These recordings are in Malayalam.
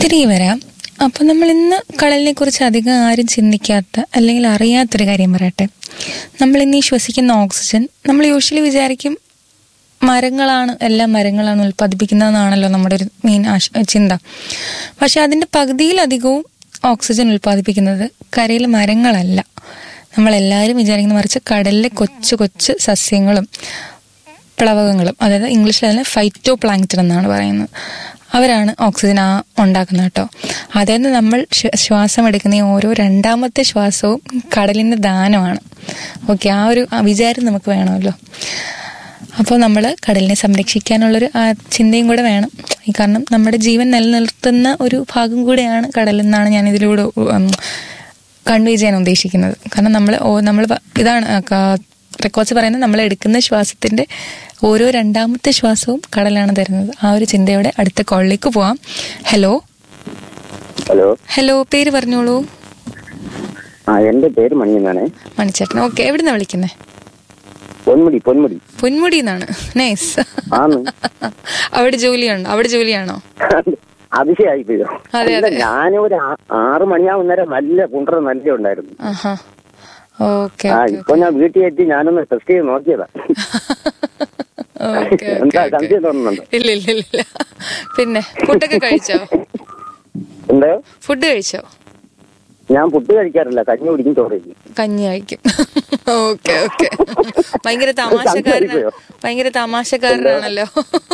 തിരികെ വരാം അപ്പോൾ നമ്മൾ ഇന്ന് കടലിനെ കുറിച്ച് അധികം ആരും ചിന്തിക്കാത്ത അല്ലെങ്കിൽ അറിയാത്തൊരു കാര്യം പറയട്ടെ നമ്മൾ ഇന്ന് ഈ ശ്വസിക്കുന്ന ഓക്സിജൻ നമ്മൾ യൂഷ്വലി വിചാരിക്കും മരങ്ങളാണ് എല്ലാ മരങ്ങളാണ് ഉൽപ്പാദിപ്പിക്കുന്നതെന്നാണല്ലോ നമ്മുടെ ഒരു മെയിൻ ആശ ചിന്ത പക്ഷെ അതിൻ്റെ പകുതിയിലധികവും ഓക്സിജൻ ഉൽപ്പാദിപ്പിക്കുന്നത് കരയിലെ മരങ്ങളല്ല നമ്മളെല്ലാവരും വിചാരിക്കുന്ന മറിച്ച് കടലിലെ കൊച്ചു കൊച്ചു സസ്യങ്ങളും പ്ലവകങ്ങളും അതായത് ഇംഗ്ലീഷിൽ അതിനെ ഫൈറ്റോ പ്ലാങ്ക്ടൺ എന്നാണ് പറയുന്നത് അവരാണ് ഓക്സിജൻ ആ ഉണ്ടാക്കുന്നത് കേട്ടോ അതായത് നമ്മൾ ശ്വ- ശ്വാസം എടുക്കുന്ന ഈ ഓരോ രണ്ടാമത്തെ ശ്വാസവും കടലിൻ്റെ ദാനമാണ് ഓക്കെ ആ ഒരു ആ വിചാരം നമുക്ക് വേണമല്ലോ അപ്പോൾ നമ്മൾ കടലിനെ സംരക്ഷിക്കാനുള്ളൊരു ആ ചിന്തയും കൂടെ വേണം ഈ കാരണം നമ്മുടെ ജീവൻ നിലനിർത്തുന്ന ഒരു ഭാഗം കൂടെയാണ് കടലെന്നാണ് ഞാൻ ഇതിലൂടെ കൺവേ ചെയ്യാൻ ഉദ്ദേശിക്കുന്നത് കാരണം നമ്മൾ നമ്മൾ ഇതാണ് റെക്കോർഡ്സ് പറയുന്നത് നമ്മൾ എടുക്കുന്ന ശ്വാസത്തിന്റെ ഓരോ രണ്ടാമത്തെ ശ്വാസവും കടലാണ് തരുന്നത് ആ ഒരു ചിന്തയോടെ അടുത്ത കോളിലേക്ക് പോവാം ഹലോ ഹലോ ഹലോ പേര് പറഞ്ഞോളൂ ആ എന്റെ പേര് മണി എന്നാണ് മണിച്ചേട്ടൻ ഓക്കെ എവിടുന്നാ വിളിക്കുന്നത് പൊന്മുടി പൊന്മുടി പൊന്മുടി എന്നാണ് നൈസ് ആന്ന് അവിടെ ജോലിയുണ്ടോ അവിടെ ജോലിയാണോ അതിശയായി പോയോ അതെ, അല്ല, ഞാനൊരു ആ- ആറ് മണിയാവുന്നേരം നല്ല കുണ്ടറ നല്ല ഉണ്ടായിരുന്നു ആഹാ ഓക്കെ ആ ഇപ്പൊ ഞാൻ വീട്ടിൽ എത്തി ഞാനൊന്ന് ടെസ്റ്റ് ചെയ്ത് നോക്കിയതാ ഓക്കെ എന്താ സംശയം തോന്നുന്നുണ്ടോ ഇല്ല ഇല്ല ഇല്ല ഇല്ല പിന്നെ ഫുഡൊക്കെ കഴിച്ചോ എന്തോ ഫുഡ് കഴിച്ചോ ഞാൻ പുട്ട് കഴിക്കാറില്ല കഞ്ഞി കുടിക്കും ചോറ് കഴിക്കും കഞ്ഞി കഴിക്കും ഓക്കെ ഓക്കെ ഭയങ്കര തമാശക്കാരനാ ഭയങ്കര തമാശക്കാരനാണല്ലോ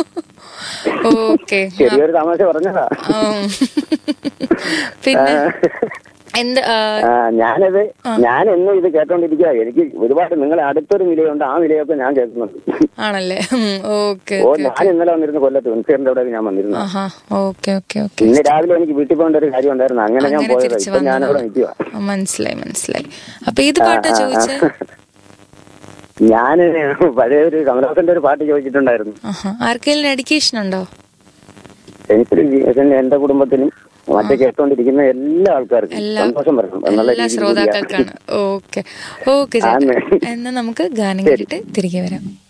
ഓക്കെ ചെറിയൊരു തമാശ പറഞ്ഞതാ പിന്നെ എന്ത് ആ, ആ, ഞാനത് ഞാൻ എന്നും ഇത് കേട്ടോണ്ടിരിക്കുക എനിക്ക് ഒരുപാട് നിങ്ങളെ അടുത്തൊരു നിലയുണ്ട് ആ നിലയൊക്കെ ഞാൻ കേൾക്കുന്നുണ്ട് ആണല്ലേ ഓക്കെ ഓ ഞാൻ ഇന്നലെ വന്നിരുന്നു കൊല്ലത്ത് വെൻസേറിന്റെ അവിടെ ഞാൻ വന്നിരുന്നു ആഹാ ഓക്കെ ഓക്കെ ഓക്കെ ഇന്ന് രാവിലെ എനിക്ക് വീട്ടിൽ പോകേണ്ട ഒരു കാര്യം ഉണ്ടായിരുന്നു അങ്ങനെ ഞാൻ അങ്ങനെ പോയത് തിരിച്ചു ഇപ്പൊ ഞാനവിടെ വന്നതാണ് നിൽക്കുക ആ, മനസ്സിലായി മനസ്സിലായി അപ്പൊ ഏത് പാട്ടാ ചോദിച്ചേ ഞാൻ പഴയ ഒരു കമലഹാസന്റെ ഒരു പാട്ട് ചോദിച്ചിട്ടുണ്ടായിരുന്നു ആഹാ ആർക്കെങ്കിലും ഡെഡിക്കേഷൻ ഉണ്ടോ എനിക്കൊരു ജീവൻ എന്റെ കുടുംബത്തിനും മറ്റേ കേട്ടോണ്ടിരിക്കുന്ന എല്ലാ ആൾക്കാർക്കും എല്ലാ സന്തോഷം വരണം എന്നുള്ള എല്ലാ രീതിയിൽ കൂടിയാ. ശ്രോതാക്കൾക്കാണ് ഓക്കെ ഓക്കെ ചേട്ടാ ആന്ന്. എന്നാ നമുക്ക് ഗാനം കേട്ടിട്ട് തിരികെ വരാം